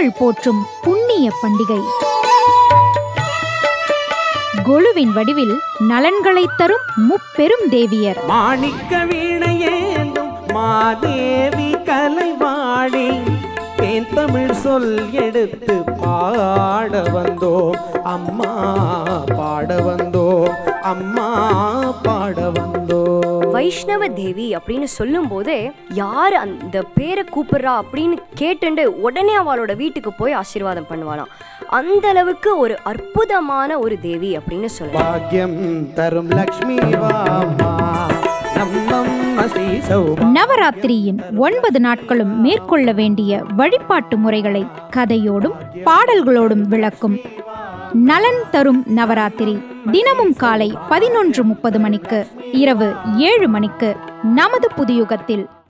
மக்கள் போற்றும் புண்ணிய பண்டிகை கொலுவின் வடிவில் நலன்களைத் தரும் முப்பெரும் தேவியர் மாணிக்க வீணையேந்தும் மாதேவி கலைவாடி தேன் தமிழ் சொல் எடுத்து பாட வந்தோம் அம்மா பாட வந்தோம் அம்மா பாட வந்தோம் வைஷ்ணவ தேவி அப்படின்னு சொல்லும் போதே யார் அந்த பேரை கூப்பிடுறா அப்படின்னு கேட்டுண்டு உடனே அவளோட வீட்டுக்கு போய் ஆசீர்வாதம் பண்ணுவாளாம் அந்த அளவுக்கு ஒரு அற்புதமான ஒரு தேவி அப்படின்னு சொல்லலாம் பாக்யம் தரும் லக்ஷ்மி வாமா நம்மம்மா ஸ்ரீ சௌபா நவராத்திரியின் ஒன்பது நாட்களும் மேற்கொள்ள வேண்டிய வழிபாட்டு முறைகளை கதையோடும் பாடல்களோடும் விளக்கும் நலன் தரும் நவராத்திரி தினமும் காலை பதினொன்று முப்பது மணிக்கு இரவு ஏழு மணிக்கு நமது புதியுகத்தில்